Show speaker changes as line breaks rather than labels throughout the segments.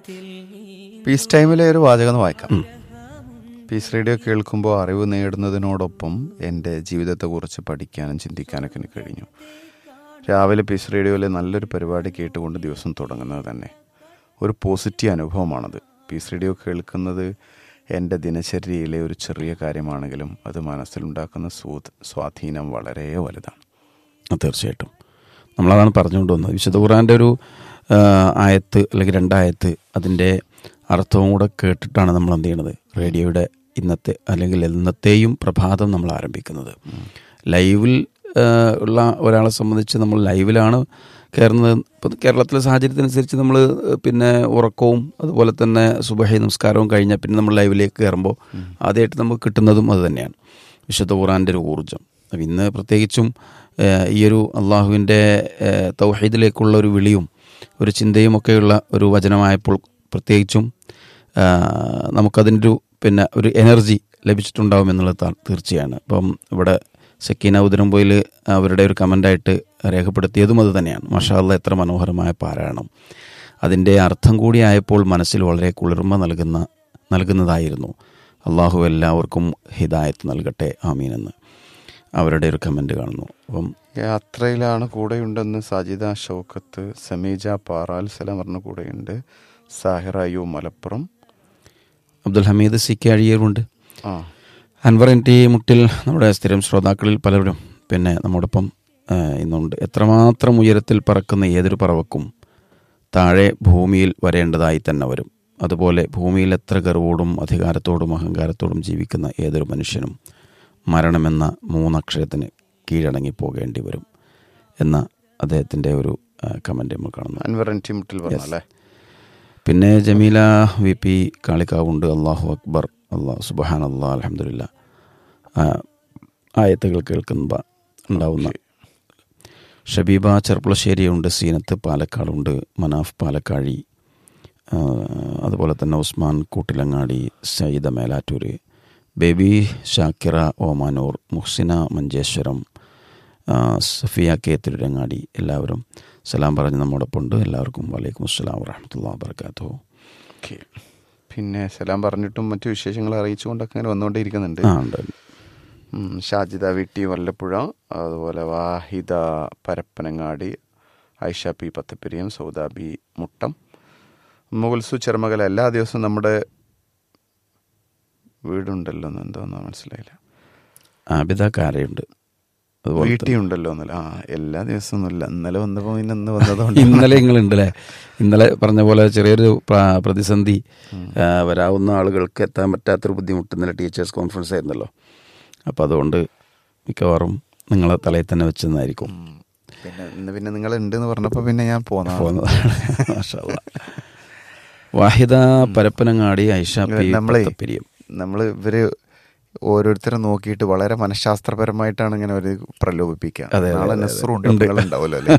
Piece ടൈമിലെ ഒരു വാചകം ഒന്ന് വായിക്കാം പീസ് റേഡിയോ കേൾക്കുമ്പോൾ അറിവ് നേടുന്നതിനോടൊപ്പം എൻ്റെ ജീവിതത്തെക്കുറിച്ച് പഠിക്കാനും ചിന്തിക്കാനൊക്കെ എനിക്ക് കഴിഞ്ഞു രാവിലെ പീസ് റേഡിയോയിലെ നല്ലൊരു പരിപാടി കേട്ടുകൊണ്ട് ദിവസം തുടങ്ങുന്നത് തന്നെ ഒരു പോസിറ്റീവ് അനുഭവമാണത് പീസ് റേഡിയോ കേൾക്കുന്നത് എൻ്റെ ദിനചര്യയിലെ ഒരു ചെറിയ കാര്യമാണെങ്കിലും അത് മനസ്സിലുണ്ടാക്കുന്ന സ്വാ- സ്വാധീനം വളരെ വലുതാണ്
ആ, തീർച്ചയായിട്ടും നമ്മളതാണ് പറഞ്ഞുകൊണ്ട് വന്നത് വിശുദ്ധ ഖുറാൻ്റെ ഒരു ആ, ആയത്ത് അല്ലെങ്കിൽ രണ്ടായത്ത് അതിൻ്റെ അർത്ഥവും കൂടെ കേട്ടിട്ടാണ് നമ്മൾ എന്ത് ചെയ്യണത് റേഡിയോയുടെ ഇന്നത്തെ അല്ലെങ്കിൽ ഇന്നത്തെയും പ്രഭാതം നമ്മൾ ആരംഭിക്കുന്നത് ലൈവിൽ ആ, ഉള്ള ഒരാളെ സംബന്ധിച്ച് നമ്മൾ ലൈവിലാണ് കയറുന്നത് ഇപ്പം കേരളത്തിലെ സാഹചര്യത്തിനനുസരിച്ച് നമ്മൾ പിന്നെ ഉറക്കവും അതുപോലെ തന്നെ സുബഹി നമസ്കാരവും കഴിഞ്ഞാൽ പിന്നെ നമ്മൾ ലൈവിലേക്ക് കയറുമ്പോൾ ആദ്യമായിട്ട് നമുക്ക് കിട്ടുന്നതും അത് തന്നെയാണ് വിശുദ്ധ ഖുറാൻ്റെ ഒരു ഊർജ്ജം അപ്പം ഇന്ന് പ്രത്യേകിച്ചും ഏഹ്, ഈ ഒരു അള്ളാഹുവിൻ്റെ ഏഹ്, തൗഹീദിലേക്കുള്ള ഒരു വിളിയും ഒരു ചിന്തയും ഒക്കെയുള്ള ഒരു വചനമായപ്പോൾ പ്രത്യേകിച്ചും ആഹ്, നമുക്കതിൻ്റെ ഒരു പിന്നെ ഒരു എനർജി ലഭിച്ചിട്ടുണ്ടാവും എന്നുള്ളത് ത- തീർച്ചയാണ് അപ്പം ഇവിടെ സക്കീന ഉദരംപോയിൽ അവരുടെ ഒരു കമൻ്റായിട്ട് രേഖപ്പെടുത്തിയതും അത് തന്നെയാണ് മഷാല്ല എത്ര മനോഹരമായ പാരായണം അതിൻ്റെ അർത്ഥം കൂടി ആയപ്പോൾ മനസ്സിൽ വളരെ കുളിർമ നൽകുന്ന നൽകുന്നതായിരുന്നു അള്ളാഹു എല്ലാവർക്കും ഹിദായത്ത് നൽകട്ടെ ആമീനെന്ന് അവരുടെ ഒരു കമൻറ്റ് കാണുന്നു അപ്പം
യാത്രയിലാണ് കൂടെയുണ്ടെന്ന് സാജിദ ഷൗക്കത്ത് സമീജ പാറാൽ സലം പറഞ്ഞ കൂടെയുണ്ട് Sahira U Malappuram
Abdul Hameed C K അഴിയൂരുണ്ട്
ആ
അൻവർ എൻ ടി മുട്ടിൽ നമ്മുടെ സ്ഥിരം ശ്രോതാക്കളിൽ പലരും പിന്നെ നമ്മോടൊപ്പം ആ, ഇന്നുണ്ട് എത്രമാത്രം ഉയരത്തിൽ പറക്കുന്ന ഏതൊരു പറവക്കും താഴെ ഭൂമിയിൽ വരേണ്ടതായി തന്നെ വരും അതുപോലെ ഭൂമിയിൽ എത്ര ഗർവോടും അധികാരത്തോടും അഹങ്കാരത്തോടും ജീവിക്കുന്ന ഏതൊരു മനുഷ്യനും മരണമെന്ന മൂന്നക്ഷരത്തിന് കീഴടങ്ങി പോകേണ്ടി വരും എന്ന അദ്ദേഹത്തിൻ്റെ ഒരു കമൻറ്റ് നമ്മൾ കാണുന്നു
അൻവർ എൻ ടി മുട്ടിൽ പറഞ്ഞല്ലേ
പിന്നെ ജമീല വി പി കാളിക്കാവുണ്ട് അള്ളാഹു അക്ബർ അള്ളാഹ് സുബഹാൻ അള്ളാഹ് അലഹമില്ല ആയത്തുകൾ കേൾക്കുന്ന ഉണ്ടാവുന്ന ഷബീബ ചെർപ്പുളശ്ശേരിയുണ്ട് സീനത്ത് പാലക്കാടുണ്ട് മനാഫ് പാലക്കാഴി ആ, അതുപോലെ തന്നെ ഉസ്മാൻ കൂട്ടിലങ്ങാടി സയ്യിദ മേലാറ്റൂർ ബേബി ഷാക്കിറ ഓമാനൂർ മുഹ്സിന മഞ്ചേശ്വരം ആ, സഫിയ കെ തിരുരങ്ങാടി എല്ലാവരും സലാം പറഞ്ഞ് നമ്മോടൊപ്പം ഉണ്ട് എല്ലാവർക്കും വലൈക്കും അസ്സലാം വറഹമത്തുള്ള വാബർക്കാത്തു
ഓക്കെ പിന്നെ സലാം പറഞ്ഞിട്ടും മറ്റു വിശേഷങ്ങൾ അറിയിച്ചുകൊണ്ടൊക്കെ അങ്ങനെ വന്നുകൊണ്ടേയിരിക്കുന്നുണ്ട്
ആ ഉണ്ട്
ഉം, ഷാജിദ വീട്ടി വല്ലപ്പുഴ അതുപോലെ വാഹിദ പരപ്പനങ്ങാടി ഐഷ പി പത്തപ്പിരിയം സൗദ ബി മുട്ടം മുഗൾസു ചെറുമകല എല്ലാ ദിവസവും നമ്മുടെ വീടുണ്ടല്ലോ എന്ന് എന്തോന്നാ മനസ്സിലായില്ല
ആബിദ കാരയുണ്ട് അതുപോലെ തന്നെ
വീട്ടിൽ ഉണ്ടല്ലോ എന്നല്ല ആ എല്ലാ ദിവസവും ഒന്നുമില്ല ഇന്നലെ വന്നപ്പോൾ പിന്നെ ഇന്ന് വന്നതുകൊണ്ട്
ഇന്നലെ നിങ്ങളുണ്ട് അല്ലേ ഇന്നലെ പറഞ്ഞ പോലെ ചെറിയൊരു പ്ര- പ്രതിസന്ധി ആ, വരാവുന്ന ആളുകൾക്ക് എത്താൻ പറ്റാത്തൊരു ബുദ്ധിമുട്ട് ഇന്നലെ ടീച്ചേഴ്സ് കോൺഫറൻസ് ആയിരുന്നല്ലോ അപ്പോൾ അതുകൊണ്ട് മിക്കവാറും നിങ്ങളെ തലയിൽ തന്നെ വെച്ചെന്നായിരിക്കും
ഉം. പിന്നെ ഇന്ന് പിന്നെ നിങ്ങൾ ഉണ്ട് എന്ന് പറഞ്ഞപ്പോൾ പിന്നെ ഞാൻ പോന്ന
പോകുന്നതാണ് മാഷാ അല്ലാ. വാഹിദ പരപ്പനങ്ങാടി ഐഷ പി
നമ്മളെ
പത്തപ്പിരിയം
നമ്മൾ ഇവര് ഓരോരുത്തരെ നോക്കിയിട്ട് വളരെ മനഃശാസ്ത്രപരമായിട്ടാണ് ഇങ്ങനെ ഒരു പ്രലോഭിപ്പിക്കുക
അതെ, അതെ,
നാളെ
അതെ,
നെസ്റുണ്ട്
ഉണ്ട്.
ഉണ്ടാവുമല്ലോ അല്ലേ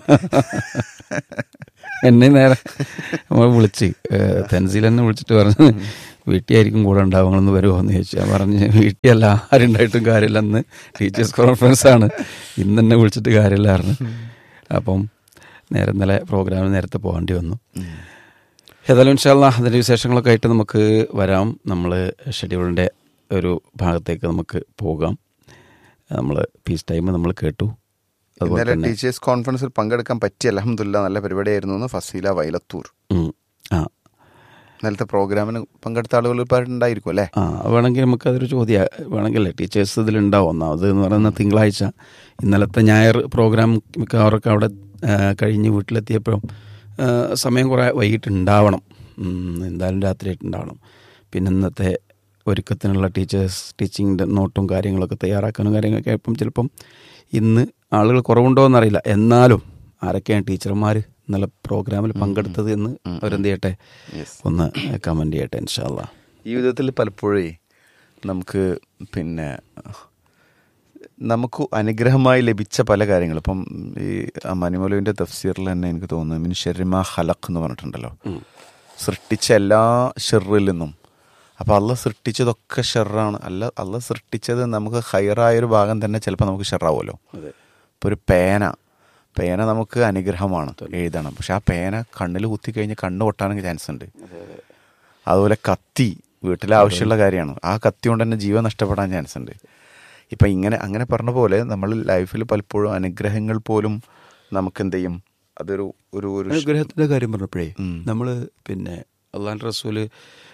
എന്നെ നേരെ നമ്മൾ വിളിച്ച് തെൻസീൽ എന്നെ വിളിച്ചിട്ട് പറഞ്ഞു വീട്ടിലായിരിക്കും കൂടെ ഉണ്ടാവുമെന്ന് വരുമോ എന്ന് ചോദിച്ചു ഞാൻ പറഞ്ഞ് വീട്ടിലല്ല ആരുണ്ടായിട്ടും കാര്യമില്ല അന്ന് ടീച്ചേഴ്സ് കോൺഫറൻസ് ആണ് ഇന്ന് എന്നെ വിളിച്ചിട്ട് കാര്യമില്ലായിരുന്നു അപ്പം നേരെ ഇന്നലെ പ്രോഗ്രാമിന് നേരത്തെ പോകേണ്ടി വന്നു ഏതായാലും ഇൻഷാല്ല അതിൻ്റെ വിശേഷങ്ങളൊക്കെ ആയിട്ട് നമുക്ക് വരാം നമ്മൾ ഷെഡ്യൂളിൻ്റെ ഒരു ഭാഗത്തേക്ക് നമുക്ക് പോകാം നമ്മൾ പീസ് ടൈം നമ്മൾ കേട്ടു അതുപോലെ
ഇന്നലെ
തന്നെ
ടീച്ചേഴ്സ് കോൺഫറൻസിൽ പങ്കെടുക്കാൻ പറ്റി അലഹമില്ല നല്ല പരിപാടിയായിരുന്നു എന്ന് ഫസീല വൈലത്തൂർ
ഉം. ആ
ഇന്നലത്തെ പ്രോഗ്രാമിന് പങ്കെടുത്ത ആളുകൾ ഒരുപാടുണ്ടായിരിക്കും അല്ലേ
ആ വേണമെങ്കിൽ നമുക്കതൊരു ചോദ്യം വേണമെങ്കിൽ ടീച്ചേഴ്സ് ഇതിലുണ്ടാവും ഒന്നാമത് എന്ന് പറയുന്ന തിങ്കളാഴ്ച ഇന്നലത്തെ ഞായർ പ്രോഗ്രാം മിക്കവാറൊക്കെ അവിടെ ആ, കഴിഞ്ഞ് വീട്ടിലെത്തിയപ്പോഴും ആ, സമയം കുറേ വൈകിട്ടുണ്ടാവണം ഉം, എന്തായാലും രാത്രിയായിട്ട് ഉണ്ടാവണം പിന്നെ ഇന്നത്തെ ഒരുക്കത്തിനുള്ള ടീച്ചേഴ്സ് ടീച്ചിങ്ങിൻ്റെ നോട്ടും കാര്യങ്ങളൊക്കെ തയ്യാറാക്കാനും കാര്യങ്ങളൊക്കെ ആയപ്പം ചിലപ്പം ഇന്ന് ആളുകൾ കുറവുണ്ടോ എന്നറിയില്ല എന്നാലും ആരൊക്കെയാണ് ടീച്ചർമാർ ഇന്നലെ പ്രോഗ്രാമിൽ പങ്കെടുത്തത് എന്ന് അവരെന്ത് ചെയ്യട്ടെ
യെസ്
ഒന്ന് കമൻറ്റ് ചെയ്യട്ടെ ഇൻഷാല്ലാ
ഈ വിധത്തിൽ പലപ്പോഴേ നമുക്ക് പിന്നെ നമുക്ക് അനുഗ്രഹമായി ലഭിച്ച പല കാര്യങ്ങൾ ഇപ്പം ഈ മനിമലുവിൻ്റെ തഫ്സീറിൽ തന്നെ എനിക്ക് തോന്നുന്നു മിൻ ഷെറിമ ഹലഖ് എന്ന് പറഞ്ഞിട്ടുണ്ടല്ലോ സൃഷ്ടിച്ച എല്ലാ ഷെറിൽ നിന്നും അപ്പോൾ അള്ള സൃഷ്ടിച്ചതൊക്കെ ഷെറാണ് അല്ല അള്ള സൃഷ്ടിച്ചത് നമുക്ക് ഹൈറായൊരു ഭാഗം തന്നെ ചിലപ്പോൾ നമുക്ക് ഷെറാവുമല്ലോ
അതെ
ഇപ്പോൾ ഒരു പേന പേന നമുക്ക് അനുഗ്രഹമാണ് എഴുതണം പക്ഷെ ആ പേന കണ്ണിൽ കുത്തി കഴിഞ്ഞ് കണ്ണ് പൊട്ടാനൊക്കെ ചാൻസ് ഉണ്ട് അതുപോലെ കത്തി വീട്ടിലെ ആവശ്യമുള്ള കാര്യമാണ് ആ കത്തി കൊണ്ട് തന്നെ ജീവൻ നഷ്ടപ്പെടാൻ ചാൻസ് ഉണ്ട് ഇപ്പം ഇങ്ങനെ അങ്ങനെ പറഞ്ഞ പോലെ നമ്മൾ ലൈഫിൽ പലപ്പോഴും അനുഗ്രഹങ്ങൾ പോലും നമുക്ക് എന്ത് ചെയ്യും അതൊരു ഒരു ഒരു
അനുഗ്രഹത്തിന്റെ കാര്യം പറഞ്ഞപ്പോഴേ
ഉം.
നമ്മൾ പിന്നെ അള്ളാൻ റസൂല്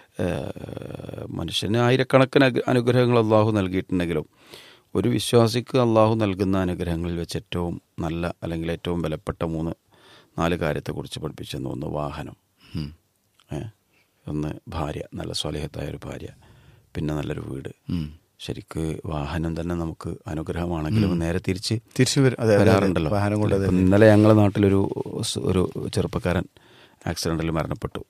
മനുഷ്യന് ആയിരക്കണക്കിന് അഗ് അനുഗ്രഹങ്ങൾ അള്ളാഹു നൽകിയിട്ടുണ്ടെങ്കിലും ഒരു വിശ്വാസിക്ക് അള്ളാഹു നൽകുന്ന അനുഗ്രഹങ്ങളിൽ വെച്ച് ഏറ്റവും നല്ല അല്ലെങ്കിൽ ഏറ്റവും വിലപ്പെട്ട മൂന്ന് നാല് കാര്യത്തെക്കുറിച്ച് പഠിപ്പിച്ചെന്ന് ഒന്ന് വാഹനം
ഉം.
ഏ? ഒന്ന് ഭാര്യ നല്ല സ്വലേഹത്തായ ഒരു ഭാര്യ പിന്നെ നല്ലൊരു വീട്
ഉം.
ശരിക്ക് വാഹനം തന്നെ നമുക്ക് അനുഗ്രഹമാണെങ്കിലും നേരെ തിരിച്ച്
തിരിച്ചു വരും അതെ, അതെ, അതെ.
വരാറുണ്ടല്ലോ
വാഹനം കൊണ്ട്
ഇപ്പം ഇന്നലെ ഞങ്ങളുടെ നാട്ടിലൊരു സ് ഒരു ചെറുപ്പക്കാരൻ ആക്സിഡന്റിൽ മരണപ്പെട്ടു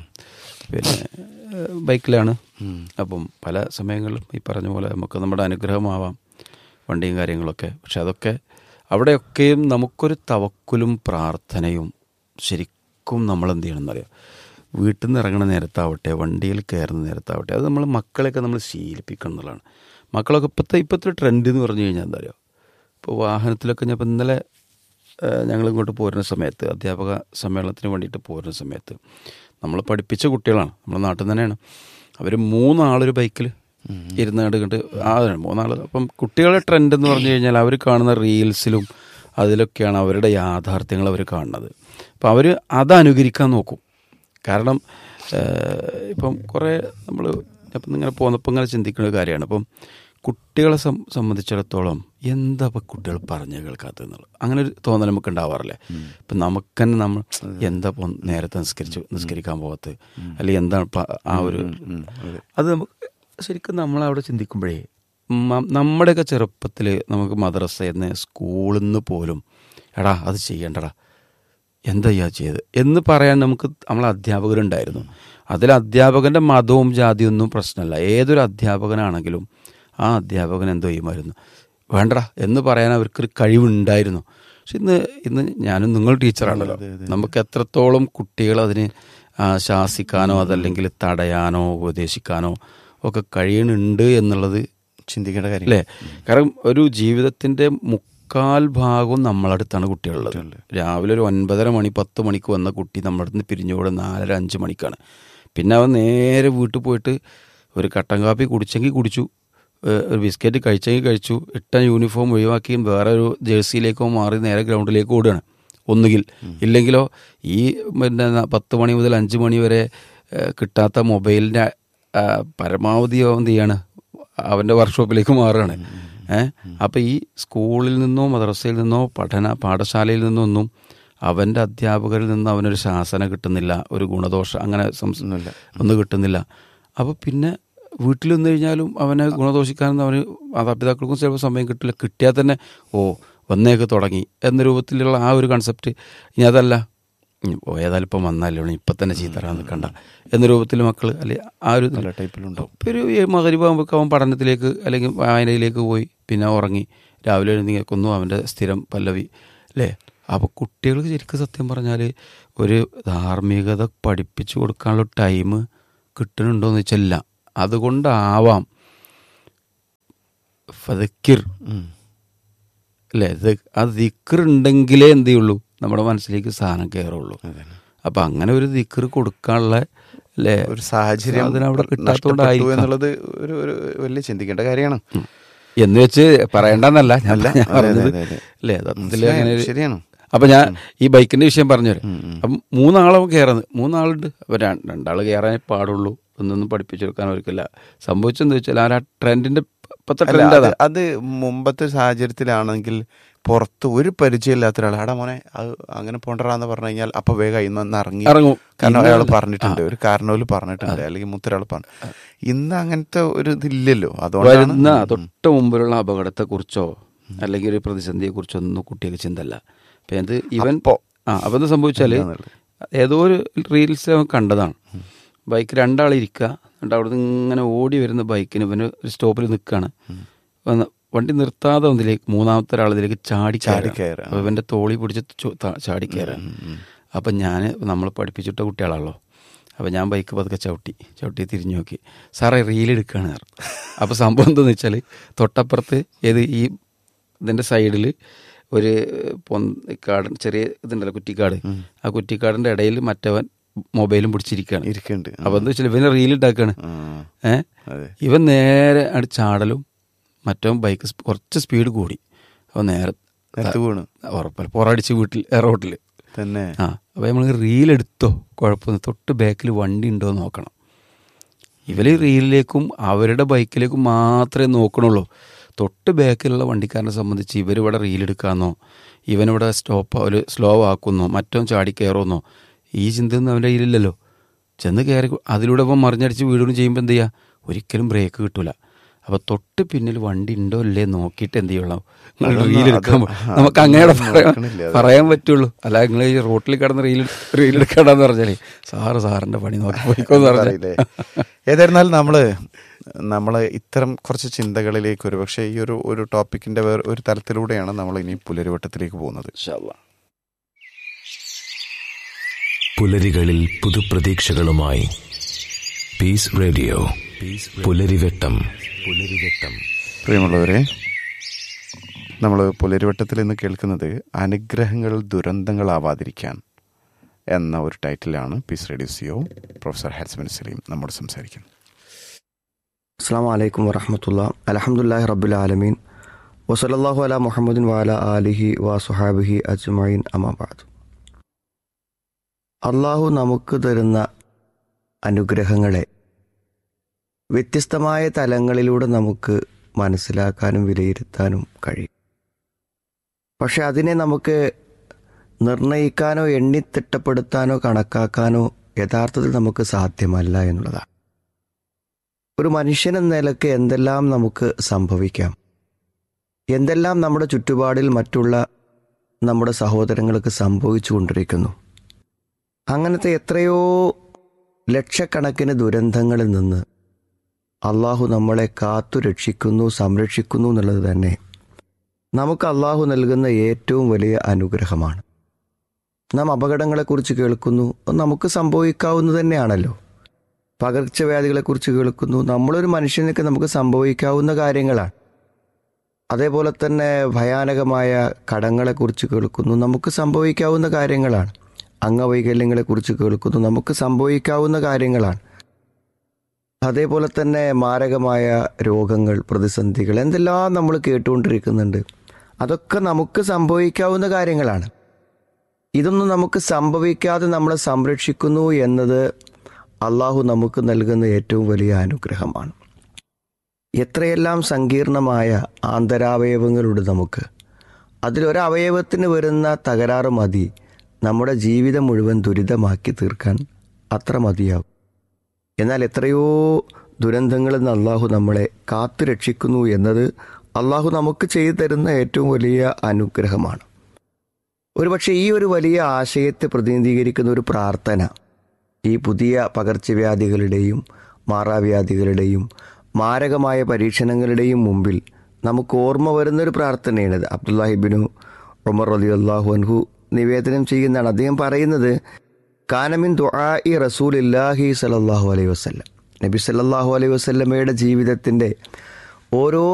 പിന്നെ ഏഹ്, ബൈക്കിലാണ് അപ്പം പല സമയങ്ങളിലും ഈ പറഞ്ഞ പോലെ നമുക്ക് നമ്മുടെ അനുഗ്രഹമാവാം വണ്ടിയും കാര്യങ്ങളൊക്കെ പക്ഷെ അതൊക്കെ അവിടെയൊക്കെയും നമുക്കൊരു തവക്കുലും പ്രാർത്ഥനയും ശരിക്കും നമ്മൾ എന്ത് ചെയ്യണം എന്നറിയാം വീട്ടിൽ നിന്ന് ഇറങ്ങുന്ന നേരത്താവട്ടെ വണ്ടിയിൽ കയറുന്ന നേരത്താവട്ടെ അത് നമ്മൾ മക്കളെയൊക്കെ നമ്മൾ ശീലിപ്പിക്കണം എന്നുള്ളതാണ് മക്കളൊക്കെ ഇപ്പോഴത്തെ ഇപ്പോഴത്തെ ട്രെൻഡ് എന്ന് പറഞ്ഞു കഴിഞ്ഞാൽ എന്താ പറയുക ഇപ്പോൾ വാഹനത്തിലൊക്കെ ഞാൻ ഇപ്പം ഇന്നലെ ഞങ്ങൾ ഇങ്ങോട്ട് പോരുന്ന സമയത്ത് അധ്യാപക സമ്മേളനത്തിന് വേണ്ടിയിട്ട് പോരുന്ന സമയത്ത് നമ്മൾ പഠിപ്പിച്ച കുട്ടികളാണ് നമ്മുടെ നാട്ടിൽ നിന്ന് തന്നെയാണ് അവർ മൂന്നാളൊരു ബൈക്കിൽ ഇരുന്ന് കണ്ട് ആ മൂന്നാൾ അപ്പം കുട്ടികളുടെ ട്രെൻഡ് എന്ന് പറഞ്ഞു കഴിഞ്ഞാൽ അവർ കാണുന്ന റീൽസിലും അതിലൊക്കെയാണ് അവരുടെ യാഥാർത്ഥ്യങ്ങൾ അവർ കാണുന്നത് അപ്പം അവർ അത് അനുകരിക്കാൻ നോക്കും കാരണം ഏഹ്, ഇപ്പം കുറേ നമ്മൾ ഇപ്പം ഇങ്ങനെ പോന്നപ്പോൾ ഇങ്ങനെ ചിന്തിക്കുന്ന ഒരു കാര്യമാണ് ഇപ്പം കുട്ടികളെ സം സംബന്ധിച്ചിടത്തോളം എന്താ ഇപ്പം കുട്ടികൾ പറഞ്ഞു കേൾക്കാത്തതെന്നുള്ളത് അങ്ങനെ ഒരു തോന്നൽ നമുക്ക് ഉണ്ടാവാറില്ലേ ഇപ്പം നമുക്ക് തന്നെ നമ്മൾ എന്താ ഇപ്പം നേരത്തെ നിസ്കരിച്ച് നിസ്കരിക്കാൻ പോകത്ത് അല്ലെങ്കിൽ എന്താണ് ഇപ്പം ആ ഒരു അത് നമുക്ക് ശരിക്കും നമ്മളവിടെ ചിന്തിക്കുമ്പോഴേ മ- നമ്മുടെയൊക്കെ ചെറുപ്പത്തിൽ നമുക്ക് മദ്രസയിൽ നിന്ന് സ്കൂളിൽ നിന്ന് പോലും എടാ അത് ചെയ്യണ്ടടാ എന്താ ചെയ്യാ ചെയ്ത് എന്ന് പറയാൻ നമുക്ക് നമ്മളെ അധ്യാപകരുണ്ടായിരുന്നു അതിൽ അധ്യാപകന്റെ മതവും ജാതിയും ഒന്നും പ്രശ്നമല്ല ഏതൊരു അധ്യാപകനാണെങ്കിലും ആ അധ്യാപകൻ എന്തോ ചെയ്യുമായിരുന്നു വേണ്ടടാ എന്ന് പറയാൻ അവർക്കൊരു കഴിവുണ്ടായിരുന്നു പക്ഷെ ഇന്ന് ഇന്ന് ഞാനും നിങ്ങൾ ടീച്ചറാണല്ലോ നമുക്ക് എത്രത്തോളം കുട്ടികൾ അതിന് ആ, ശാസിക്കാനോ അതല്ലെങ്കിൽ തടയാനോ ഉപദേശിക്കാനോ ഒക്കെ കഴിയണുണ്ട് എന്നുള്ളത്
ചിന്തിക്കേണ്ട കാര്യം
അല്ലേ കാരണം ഒരു ജീവിതത്തിന്റെ മുക്കാൽ ഭാഗവും നമ്മളടുത്താണ് കുട്ടികളുള്ളത് രാവിലെ ഒരു ഒൻപതര മണി പത്ത് മണിക്ക് വന്ന കുട്ടി നമ്മുടെ അടുത്ത് നിന്ന് പിരിഞ്ഞുകൂടെ നാലര അഞ്ച് മണിക്കാണ് പിന്നെ അവൻ നേരെ വീട്ടിൽ പോയിട്ട് ഒരു കട്ടൻ കാപ്പി കുടിച്ചെങ്കിൽ കുടിച്ചു ഏഹ് ഒരു ബിസ്ക്കറ്റ് കഴിച്ചെങ്കിൽ കഴിച്ചു ഇട്ട യൂണിഫോം ഒഴിവാക്കിയും വേറെ ഒരു ജേഴ്സിയിലേക്കോ മാറി നേരെ ഗ്രൗണ്ടിലേക്ക് ഓടുകയാണ് ഒന്നുകിൽ ഇല്ലെങ്കിലോ ഈ പിന്നെ ന- പത്ത് മണി മുതൽ അഞ്ച് മണി വരെ ഏഹ് കിട്ടാത്ത മൊബൈലിൻ്റെ പരമാവധി അവൻ എന്ത് ചെയ്യാണ് അവൻ്റെ വർക്ക്ഷോപ്പിലേക്ക് മാറുകയാണ് ഏഹ് അപ്പം ഈ സ്കൂളിൽ നിന്നോ മദ്രസയിൽ നിന്നോ പഠന പാഠശാലയിൽ നിന്നോ ഒന്നും അവൻ്റെ അധ്യാപകരിൽ നിന്ന് അവനൊരു ശാസന കിട്ടുന്നില്ല ഒരു ഗുണദോഷം അങ്ങനെ സംസ് ഒന്നും കിട്ടുന്നില്ല അപ്പോൾ പിന്നെ വീട്ടിൽ നിന്ന് കഴിഞ്ഞാലും അവനെ ഗുണദോഷിക്കാനൊന്നും അവന് മാതാപിതാക്കൾക്കും ചിലപ്പോൾ സമയം കിട്ടില്ല കിട്ടിയാൽ തന്നെ ഓ വന്നേക്ക് തുടങ്ങി എന്ന രൂപത്തിലുള്ള ആ ഒരു കൺസെപ്റ്റ് ഇനി അതല്ല ഉം, ഓ ഏതായാലും ഇപ്പം വന്നാലോ ഇപ്പം തന്നെ ചീത്തറാൻ നിൽക്കണ്ട എന്ന രൂപത്തിൽ മക്കൾ അല്ലെ ആ ഒരു
പല ടൈപ്പിലുണ്ടാവും
ഇപ്പൊ ഒരു മകരിവാകുമ്പോൾ അവൻ പഠനത്തിലേക്ക് അല്ലെങ്കിൽ വായനയിലേക്ക് പോയി പിന്നെ ഉറങ്ങി രാവിലെ എഴുന്നേൽക്കുന്നു അവൻ്റെ സ്ഥിരം പല്ലവി അല്ലേ അപ്പോൾ കുട്ടികൾക്ക് ശരിക്കും സത്യം പറഞ്ഞാൽ ഒരു ധാർമ്മികത പഠിപ്പിച്ചു കൊടുക്കാനുള്ള ടൈം കിട്ടുന്നുണ്ടോയെന്ന് വെച്ചാൽ ഇല്ല അതുകൊണ്ടാവാം ഫതക്കിർ
ഉം.
അല്ലേ ഇത് ആ ദിക്കർ ഉണ്ടെങ്കിലേ എന്ത് ചെയ്യുള്ളൂ നമ്മുടെ മനസ്സിലേക്ക് സാധനം കയറുള്ളൂ
അതന്നെ.
അപ്പം അങ്ങനെ ഒരു ദിക്കർ കൊടുക്കാനുള്ള അല്ലേ
ഒരു സാഹചര്യം
സാധനം അവിടെ
നഷ്ടപ്പെട്ടു
കിട്ടാത്തതുകൊണ്ടായിരിക്കാം
എന്നുള്ളത് ഒരു ഒരു വലിയ ചിന്തിക്കേണ്ട കാര്യമാണ്
എന്ന് വെച്ച് പറയണ്ടെന്നല്ല ഞാൻ
അല്ല,
ഞാൻ
അതെ,
പറഞ്ഞത്
അതെ, അതെ.
അല്ലേ സത്യത്തില്
മനസ്സിലായി,
അങ്ങനെ ഒരു-
ശരിയാണ്.
അപ്പൊ ഞാൻ ഈ ബൈക്കിന്റെ വിഷയം പറഞ്ഞുതരാം
ഉം, ഉം.
അപ്പം മൂന്നാളും കയറുന്നത് മൂന്നാളുണ്ട് അപ്പൊ ര- രണ്ടാള് കയറാനേ പാടുള്ളൂ ഒന്നൊന്നും പഠിപ്പിച്ചെടുക്കാൻ അവർക്കില്ല സംഭവിച്ചെന്ന് വെച്ചാൽ ആ ട്രെൻഡിന്റെ ഇപ്പത്തെ
അല്ല,
ട്രെൻഡ്
അത്
അതാ
അത് മുമ്പത്തെ സാഹചര്യത്തിലാണെങ്കിൽ പുറത്ത് ഒരു പരിചയമില്ലാത്ത ഒരാൾ എടാ മോനെ അത് അങ്ങനെ പോണ്ടറാന്ന് പറഞ്ഞു കഴിഞ്ഞാൽ അപ്പൊ വേഗം ഇന്ന് ഇറങ്ങി
ഇറങ്ങും.
കാരണം
ഇന്ന്
അയാൾ
അല്ല.
പറഞ്ഞിട്ടുണ്ട് ഒരു കാരണവര് പറഞ്ഞിട്ടുണ്ട് അല്ലെങ്കിൽ മുത്തൊരാൾ പറഞ്ഞു ഇന്ന് അങ്ങനത്തെ ഒരു ഇതില്ലല്ലോ അതുകൊണ്ടാണ്
വരുന്ന തൊട്ട് മുമ്പിലുള്ള അപകടത്തെ കുറിച്ചോ അല്ലെങ്കിൽ ഒരു പ്രതിസന്ധിയെ കുറിച്ചോ ഒന്നും കുട്ടികൾക്ക് ചിന്തല്ല അപ്പൊ ഇത് ഇവൻ
അപ്പോ.
ആ അപ്പൊ എന്താ സംഭവിച്ചാല്
എന്താന്നുള്ളത്.
ഏതോ ഒരു റീൽസ് അവൻ കണ്ടതാണ് ബൈക്ക് രണ്ടാൾ ഇരിക്കുക എന്നിട്ട് അവിടുന്ന് ഇങ്ങനെ ഓടി വരുന്ന ബൈക്കിന് ഇവന് ഒരു സ്റ്റോപ്പിൽ നിൽക്കുകയാണ് വന്ന് വണ്ടി നിർത്താതെ ഒന്നിലേക്ക് മൂന്നാമത്തെ ഒരാൾ ഇതിലേക്ക് ചാടി
ചാടി
കയറുക.
കയറുക.
അപ്പൊ ഇവന്റെ തോളി പിടിച്ച് ചു- ത- ചാടി കയറാൻ അപ്പം ഞാൻ നമ്മൾ പഠിപ്പിച്ചിട്ട കുട്ടികളാണല്ലോ അപ്പം ഞാൻ ബൈക്ക് പതുക്കെ ചവിട്ടി ചവിട്ടി തിരിഞ്ഞു നോക്കി സാറേ റീലെടുക്കുകയാണ് അപ്പോൾ സംഭവം എന്താണെന്ന് വെച്ചാൽ തൊട്ടപ്പുറത്ത് ഏത് ഈ ഇതിൻ്റെ സൈഡിൽ ഒരു പൊന്തിക്കാട് ചെറിയ ഇതുണ്ടല്ലോ കുറ്റിക്കാട് ആ കുറ്റിക്കാടിൻ്റെ ഇടയിൽ മറ്റവൻ മൊബൈലും പിടിച്ചിരിക്കുകയാണ്
ഇരിക്കുന്നുണ്ട്
അപ്പം എന്താ വെച്ചാൽ ഇവന് റീൽ ഉണ്ടാക്കുകയാണ്
ആ,
ഏഹ്
അതെ
ഇവൻ നേരെ അടി ചാടലും മറ്റവൻ ബൈക്ക് സ് കുറച്ച് സ്പീഡ് കൂടി അവൻ നേരെ
നിലത്ത് വീണു
ഉറപ്പല്ല പുറടിച്ച് വീട്ടിൽ റോട്ടിൽ
തന്നെ
ആ അപ്പോൾ നമ്മൾ റീൽ എടുത്തോ കുഴപ്പമൊന്നും തൊട്ട് ബാക്കിൽ വണ്ടി ഉണ്ടോ എന്ന് നോക്കണം ഇവർ റീലിലേക്കും അവരുടെ ബൈക്കിലേക്കും മാത്രമേ നോക്കണുള്ളൂ തൊട്ട് ബാക്കിലുള്ള വണ്ടിക്കാരനെ സംബന്ധിച്ച് ഇവരിവിടെ റീൽ എടുക്കാമെന്നോ ഇവനിവിടെ സ്റ്റോപ്പ് ഒരു സ്ലോ ആക്കുന്നോ മറ്റോ ചാടി കയറുമെന്നോ ഈ ചിന്തയൊന്നും അവൻ്റെ കയ്യിലില്ലല്ലോ ചെന്ന് കയറി അതിലൂടെ ഇപ്പം മറിഞ്ഞടിച്ച് വീടും ചെയ്യുമ്പോൾ എന്ത് ചെയ്യുക ഒരിക്കലും ബ്രേക്ക് കിട്ടൂല അപ്പോൾ തൊട്ട് പിന്നിൽ വണ്ടി ഉണ്ടോ ഇല്ലേ നോക്കിയിട്ട് എന്ത് ചെയ്യണം
അതൊന്നും
റീൽ എടുക്കാൻ
അത്
പോ- നമുക്ക് അങ്ങനെ
അതൊന്നും
പറയാൻ
നോക്കണില്ല അത്.
പറയാൻ പറ്റുള്ളൂ അല്ല നിങ്ങൾ ഈ റോട്ടിൽ കിടന്ന് റീൽ റീൽ എടുക്കണ്ടെന്ന് പറഞ്ഞാലേ സാറ് സാറിന്റെ പണി നോക്കി പോയിക്കോന്ന്
അറിയില്ലേ
പറഞ്ഞേ
ഏതായിരുന്നാലും നമ്മള് നമ്മള് ഇത്തരം കുറച്ച് ചിന്തകളിലേക്ക് ഒരു പക്ഷേ ഈ ഒരു ഒരു ടോപ്പിക്കിന്റെ വേറെ ഒരു തലത്തിലൂടെയാണ് നമ്മൾ ഇനി പുലരുവട്ടത്തിലേക്ക് പോകുന്നത്
പുലരികളിൽ പുതുപ്രതീക്ഷകളുമായി പീസ് റേഡിയോ പുലരിവെട്ടം പുലരിവെട്ടം
പ്രിയമുള്ളവരെ നമ്മൾ പുലരുവട്ടത്തിൽ ഇന്ന് കേൾക്കുന്നത് അനുഗ്രഹങ്ങൾ ദുരന്തങ്ങളാവാതിരിക്കാൻ എന്ന ഒരു ടൈറ്റിലാണ് Peace radio CEO professor Hasmin Saleem നമ്മോട് സംസാരിക്കുന്നത്
അസ്സാം വലൈക്കും വറഹമത്തുള്ള അലഹമുല്ലാഹി റബ്ബുൽ ആലമീൻ വസലല്ലാഹു അല മുഹമ്മദിൻ വാല ആലിഹി വസുഹാബിഹി അജ്മൈൻ അമാബാദ് അള്ളാഹു നമുക്ക് തരുന്ന അനുഗ്രഹങ്ങളെ വ്യത്യസ്തമായ തലങ്ങളിലൂടെ നമുക്ക് മനസ്സിലാക്കാനും വിലയിരുത്താനും കഴിയും പക്ഷെ അതിനെ നമുക്ക് നിർണയിക്കാനോ എണ്ണിത്തിട്ടപ്പെടുത്താനോ കണക്കാക്കാനോ യഥാർത്ഥത്തിൽ നമുക്ക് സാധ്യമല്ല എന്നുള്ളതാണ് ഒരു മനുഷ്യൻ എന്ന നിലക്ക് എന്തെല്ലാം നമുക്ക് സംഭവിക്കാം എന്തെല്ലാം നമ്മുടെ ചുറ്റുപാടിൽ മറ്റുള്ള നമ്മുടെ സഹോദരങ്ങൾക്ക് സംഭവിച്ചു കൊണ്ടിരിക്കുന്നു അങ്ങനത്തെ എത്രയോ ലക്ഷക്കണക്കിന് ദുരന്തങ്ങളിൽ നിന്ന് അള്ളാഹു നമ്മളെ കാത്തു രക്ഷിക്കുന്നു സംരക്ഷിക്കുന്നു എന്നുള്ളത് തന്നെ നമുക്ക് അള്ളാഹു നൽകുന്ന ഏറ്റവും വലിയ അനുഗ്രഹമാണ് നാം അപകടങ്ങളെക്കുറിച്ച് കേൾക്കുന്നു അത് നമുക്ക് സംഭവിക്കാവുന്നത് തന്നെയാണല്ലോ പകർച്ചവ്യാധികളെക്കുറിച്ച് കേൾക്കുന്നു നമ്മളൊരു മനുഷ്യനൊക്കെ നമുക്ക് സംഭവിക്കാവുന്ന കാര്യങ്ങളാണ് അതേപോലെ തന്നെ ഭയാനകമായ കടങ്ങളെക്കുറിച്ച് കേൾക്കുന്നു നമുക്ക് സംഭവിക്കാവുന്ന കാര്യങ്ങളാണ് അംഗവൈകല്യങ്ങളെക്കുറിച്ച് കേൾക്കുന്നു നമുക്ക് സംഭവിക്കാവുന്ന കാര്യങ്ങളാണ് അതേപോലെ തന്നെ മാരകമായ രോഗങ്ങൾ പ്രതിസന്ധികൾ എന്തെല്ലാം നമ്മൾ കേട്ടുകൊണ്ടിരിക്കുന്നുണ്ട് അതൊക്കെ നമുക്ക് സംഭവിക്കാവുന്ന കാര്യങ്ങളാണ് ഇതൊന്നും നമുക്ക് സംഭവിക്കാതെ നമ്മളെ സംരക്ഷിക്കുന്നു എന്നത് അള്ളാഹു നമുക്ക് നൽകുന്ന ഏറ്റവും വലിയ അനുഗ്രഹമാണ് എത്രയെല്ലാം സങ്കീർണമായ ആന്തരാവയവങ്ങളുണ്ട് നമുക്ക് അതിലൊരവയവത്തിന് വരുന്ന തകരാറ് മതി നമ്മുടെ ജീവിതം മുഴുവൻ ദുരിതമാക്കി തീർക്കാൻ അത്ര മതിയാവും എന്നാൽ എത്രയോ ദുരന്തങ്ങളിൽ നിന്ന് അള്ളാഹു നമ്മളെ കാത്തു രക്ഷിക്കുന്നു എന്നത് അള്ളാഹു നമുക്ക് ചെയ്തു തരുന്ന ഏറ്റവും വലിയ അനുഗ്രഹമാണ് ഒരുപക്ഷെ ഈ ഒരു വലിയ ആശയത്തെ പ്രതിനിധീകരിക്കുന്ന ഒരു പ്രാർത്ഥന ഈ പുതിയ പകർച്ചവ്യാധികളുടെയും മാറാവ്യാധികളുടെയും മാരകമായ പരീക്ഷണങ്ങളുടെയും മുമ്പിൽ നമുക്ക് ഓർമ്മ വരുന്നൊരു പ്രാർത്ഥനയാണിത് അബ്ദുല്ലാഹിബിനു ഉമർ അലി അള്ളാഹു അൻഹു നിവേദനം ചെയ്യുന്നതാണ് അദ്ദേഹം പറയുന്നത് കാനമിൻ ദുആഇ റസൂലില്ലാഹി സലല്ലാഹു അലൈഹി വസല്ലം നബി സല്ലല്ലാഹു അലൈഹി വസല്ലമയുടെ ജീവിതത്തിൻ്റെ ഓരോ